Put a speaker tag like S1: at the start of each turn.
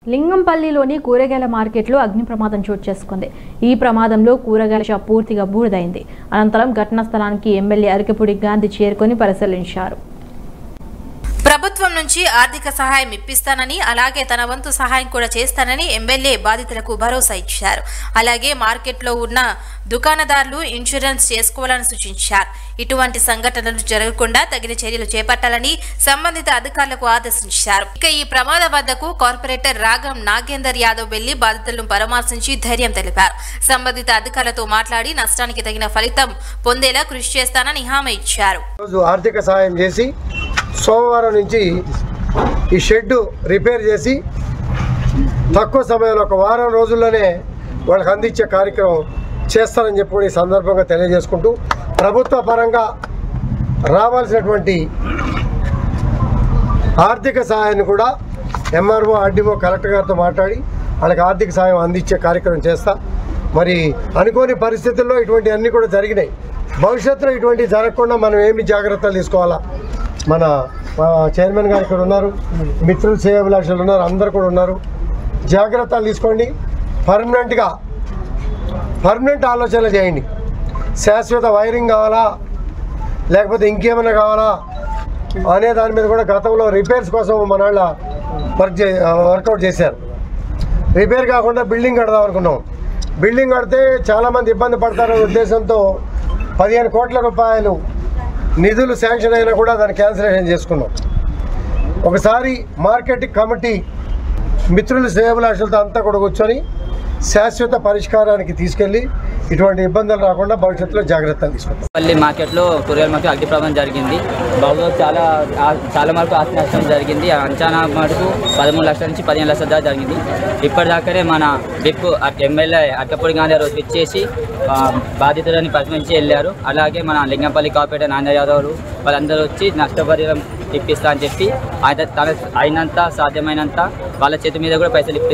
S1: లింగంపల్లిలోని కూరగాయల మార్కెట్లో అగ్ని ప్రమాదం చోటు చేసుకుంది ఈ ప్రమాదంలో కూరగాయల షాప్ పూర్తిగా బూడిదైంది అనంతరం ఘటనా స్థలానికి ఎమ్మెల్యే అరకపూడి గాంధీ చేరుకొని పరిశీలించారు
S2: ప్రభుత్వం నుంచి ఆర్థిక సహాయం ఇప్పిస్తానని అలాగే తన వంతు సహాయం కూడా చేస్తానని ఎమ్మెల్యే బాధితులకు భరోసా ఇచ్చారు అలాగే మార్కెట్లో ఉన్న దుకాణదారులు ఇన్సూరెన్స్ చేసుకోవాలని సూచించారు ఇటువంటి సంఘటనలు జరగకుండా తగిన చర్యలు చేపట్టాలని సంబంధిత అధికారులకు ఆదేశించారు ఇక ఈ ప్రమాద వద్దకు కార్పొరేటర్ రాగం నాగేందర్ యాదవ్ వెళ్లి బాధితులను పరామర్శించి ధైర్యం తెలిపారు సంబంధిత అధికారులతో మాట్లాడి నష్టానికి తగిన ఫలితం పొందేలా కృషి చేస్తానని హామీ ఇచ్చారు
S3: రోజు ఆర్థిక సహాయం చేసి సోమవారం నుంచి ఈ షెడ్డు రిపేర్ చేసి తక్కువ సమయంలో ఒక వారం రోజుల్లోనే వాళ్ళకి అందించే కార్యక్రమం చేస్తారని చెప్పి కూడా ఈ సందర్భంగా తెలియజేసుకుంటూ ప్రభుత్వ పరంగా రావాల్సినటువంటి ఆర్థిక సహాయాన్ని కూడా ఎంఆర్ఓ ఆర్డీఓ కలెక్టర్ గారితో మాట్లాడి వాళ్ళకి ఆర్థిక సహాయం అందించే కార్యక్రమం చేస్తా మరి అనుకోని పరిస్థితుల్లో ఇటువంటి అన్నీ కూడా జరిగినాయి భవిష్యత్తులో ఇటువంటి జరగకుండా మనం ఏమి జాగ్రత్తలు తీసుకోవాలా మన ఆ, చైర్మన్ గారు ఇక్కడ ఉన్నారు మిత్రులు సేవాభిలాషులు ఉన్నారు అందరు కూడా ఉన్నారు జాగ్రత్తలు తీసుకోండి పర్మనెంట్గా పర్మనెంట్ ఆలోచన చేయండి శాశ్వత వైరింగ్ కావాలా లేకపోతే ఇంకేమైనా కావాలా అనే దాని మీద కూడా గతంలో రిపేర్స్ కోసం మన వాళ్ళ వర్క్ చే వర్కౌట్ చేశారు రిపేర్ కాకుండా బిల్డింగ్ కడదాం అనుకున్నాం బిల్డింగ్ కడితే చాలామంది ఇబ్బంది పడతారనే ఉద్దేశంతో పదిహేను కోట్ల రూపాయలు నిధులు శాంక్షన్ అయినా కూడా దాన్ని క్యాన్సిలేషన్ చేసుకున్నాం ఒకసారి మార్కెట్ కమిటీ మిత్రులు శ్రేయభిలాషులతో అంతా కూడా కూర్చొని శాశ్వత పరిష్కారానికి తీసుకెళ్ళి ఇటువంటి ఇబ్బందులు రాకుండా భవిష్యత్తులో జాగ్రత్తలు తీసుకుంటాం
S4: పల్లి మార్కెట్లో కూరగాయల మార్కెట్ అగ్ని ప్రమాదం జరిగింది బాబులో చాలా ఆ- చాలా వరకు ఆస్తి నష్టం జరిగింది అంచనా మటుకు పదమూడు లక్షల నుంచి పదిహేను లక్షల దాకా జరిగింది ఇప్పటిదాకానే మన విప్ ఎమ్మెల్యే అక్కపూడి గాంధీ రోజు ఇచ్చేసి ఆ, బాధితులని పరిశీలించి వెళ్ళారు అలాగే మన లింగంపల్లి కార్పొరేటర్ నాన్న యాదవ్ వాళ్ళందరూ వచ్చి నష్టపరిహారం ఇప్పిస్తా అని చెప్పి ఆయన తన అయినంత సాధ్యమైనంత వాళ్ళ చేతి మీద కూడా పైసలు ఇప్పి